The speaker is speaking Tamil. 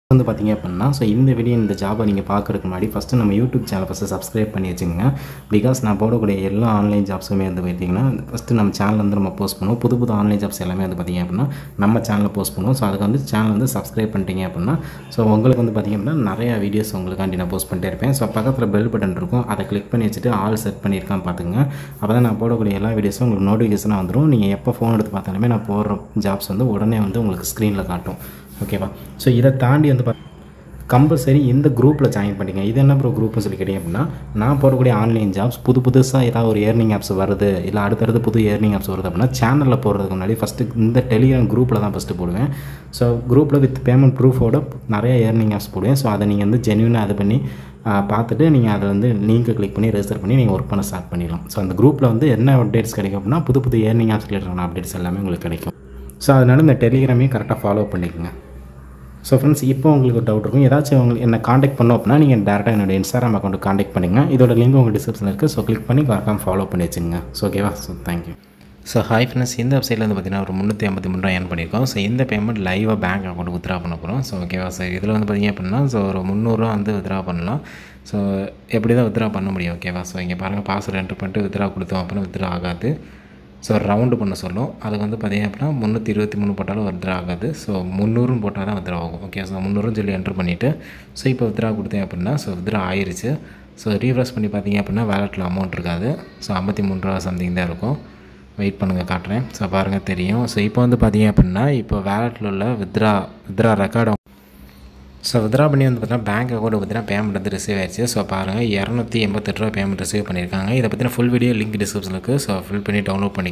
வந்து பார்த்தீங்க அப்படின்னா ஸோ இந்த வீடியோ இந்த ஜாபை நீங்கள் பார்க்குறதுக்கு முன்னாடி ஃபஸ்ட்டு நம்ம யூடியூப் சேனல் ஃபஸ்ட்டு சப்ஸ்கிரைப் பண்ணி வச்சுக்கோங்க பிகாஸ் நான் போடக்கூடிய எல்லா ஆன்லைன் ஜாப்ஸுமே வந்து பார்த்தீங்கன்னா ஃபஸ்ட்டு நம்ம சேனல் வந்து நம்ம போஸ்ட் பண்ணுவோம் புது புது ஆன்லைன் ஜாப்ஸ் எல்லாமே வந்து பார்த்தீங்க அப்படின்னா நம்ம சேனலில் போஸ்ட் பண்ணுவோம் ஸோ அதுக்கு வந்து சேனல் வந்து சப்ஸ்கிரைப் பண்ணிட்டீங்க அப்படின்னா ஸோ உங்களுக்கு வந்து பார்த்தீங்க அப்படின்னா நிறையா வீடியோஸ் உங்களுக்காண்டி நான் போஸ்ட் பண்ணிட்டே இருப்பேன் ஸோ பக்கத்தில் பெல் பட்டன் இருக்கும் அதை கிளிக் பண்ணி வச்சுட்டு ஆல் செட் பண்ணியிருக்கான்னு பார்த்துங்க அப்போ தான் நான் போடக்கூடிய எல்லா வீடியோஸும் உங்களுக்கு நோட்டிஃபிகேஷனாக வந்துடும் நீங்கள் எப்போ ஃபோன் எடுத்து பார்த்தாலுமே நான் போடுற ஜாப்ஸ் வந்து உடனே வந்து உங்களுக்கு ஸ்க்ரீனில் காட்டும் ஓகேவா ஸோ இதை தாண்டி வந்து பார்த்து கம்பல்சரி இந்த குரூப்பில் ஜாயின் பண்ணிங்க இது என்ன ப்ரோ குரூப்னு சொல்லி கேட்டிங்க அப்படின்னா நான் போடக்கூடிய ஆன்லைன் ஜாப்ஸ் புது புதுசாக ஏதாவது ஒரு ஏர்னிங் ஆப்ஸ் வருது இல்லை அடுத்தடுத்து புது ஏர்னிங் ஆப்ஸ் வருது அப்படின்னா சேனலில் போடுறதுக்கு முன்னாடி ஃபஸ்ட்டு இந்த டெலிகிராம் குரூப்பில் தான் ஃபஸ்ட்டு போடுவேன் ஸோ குரூப்பில் வித் பேமெண்ட் ப்ரூஃபோட நிறைய ஏர்னிங் ஆப்ஸ் போடுவேன் ஸோ அதை நீங்கள் வந்து ஜென்யூனாக இது பண்ணி ஆ, பார்த்துட்டு நீங்கள் அதை வந்து லிங்க்கை கிளிக் பண்ணி ரெஜிஸ்டர் பண்ணி நீங்கள் ஒர்க் பண்ண ஸ்டார்ட் பண்ணிடலாம் ஸோ அந்த குரூப்பில் வந்து என்ன அப்டேட்ஸ் கிடைக்கும் அப்படின்னா புது புது ஏர்னிங் ஆப்ஸ் ரிலேட்டடான அப்டேட்ஸ் எல்லாமே உங்களுக்கு கிடைக்கும் ஸோ அதனால இந்த டெலிகிராமையும் கரெக்டாக ஃபாலோ பண்ணிக்கோங்க ஸோ ஃப்ரெண்ட்ஸ் இப்போ உங்களுக்கு ஒரு டவுட் இருக்கும் ஏதாச்சும் உங்களுக்கு என்ன காண்டாக்ட் பண்ணோம் அப்படின்னா நீங்கள் டேரெக்டாக என்னோட இன்ஸ்டாகிராம் அக்கௌண்ட் காண்டாக்ட் பண்ணுங்கள் இதோட லிங்க் உங்கள் டிஸ்கிரிப்ஷனில் இருக்குது ஸோ கிளிக் பண்ணி கரெக்டாக ஃபாலோ பண்ணி வச்சுங்க ஸோ ஓகேவா so thank you so hi friends இந்த வெப்சைட்டில் வந்து பார்த்தீங்கன்னா ஒரு முந்நூற்றி ஐம்பத்தி மூணு ரூபா ஏர்ன் பண்ணியிருக்கோம் ஸோ இந்த பேமெண்ட் லைவாக பேங்க் அக்கௌண்ட் வித்ரா பண்ண போகிறோம் ஸோ ஓகேவா சார் இதில் வந்து பார்த்தீங்க அப்படின்னா ஸோ ஒரு முந்நூறுரூவா வந்து வித்ரா பண்ணலாம் ஸோ எப்படி தான் வித்ரா பண்ண முடியும் ஓகேவா ஸோ இங்கே பாருங்கள் பாஸ்வேர்டு என்ட்ரு பண்ணிட்டு வித்ரா கொடுத்தோம் அப்படின்னா வித்ரா ஆகாது ஸோ ரவுண்டு பண்ண சொல்லும் அதுக்கு வந்து பார்த்தீங்க அப்படின்னா முந்நூற்றி இருபத்தி மூணு போட்டாலும் வித்ரா ஆகாது ஸோ முந்நூறுன்னு போட்டால் தான் வித்ரா ஆகும் ஓகே ஸோ முந்நூறுன்னு சொல்லி என்ட்ரு பண்ணிவிட்டு ஸோ இப்போ வித்ரா கொடுத்தேன் அப்படின்னா ஸோ வித்ரா ஆயிருச்சு ஸோ ரீஃப்ரெஷ் பண்ணி பார்த்தீங்க அப்படின்னா வேலெட்டில் அமௌண்ட் இருக்காது ஸோ ஐம்பத்தி மூணு ரூபா சம்திங் தான் இருக்கும் வெயிட் பண்ணுங்கள் காட்டுறேன் ஸோ பாருங்கள் தெரியும் ஸோ இப்போ வந்து பார்த்தீங்க அப்படின்னா இப்போ வேலெட்டில் உள்ள withdraw withdraw record so withdraw பண்ணி வந்து பார்த்தீங்கன்னா பேங்க் அக்கௌண்ட் பார்த்தீங்கன்னா பேமெண்ட் வந்து ரிசீவ் ஆயிடுச்சு ஸோ பாருங்கள் இரநூத்தி எண்பத்தெட்டு ரூபா பேமெண்ட் ரிசீவ் பண்ணியிருக்காங்க இதை பற்றின ஃபுல் வீடியோ லிங்க் டிஸ்கிரிப்ஷனில் இருக்குது ஸோ ஃபில் பண்ணி டவுன்லோட் பண்ணி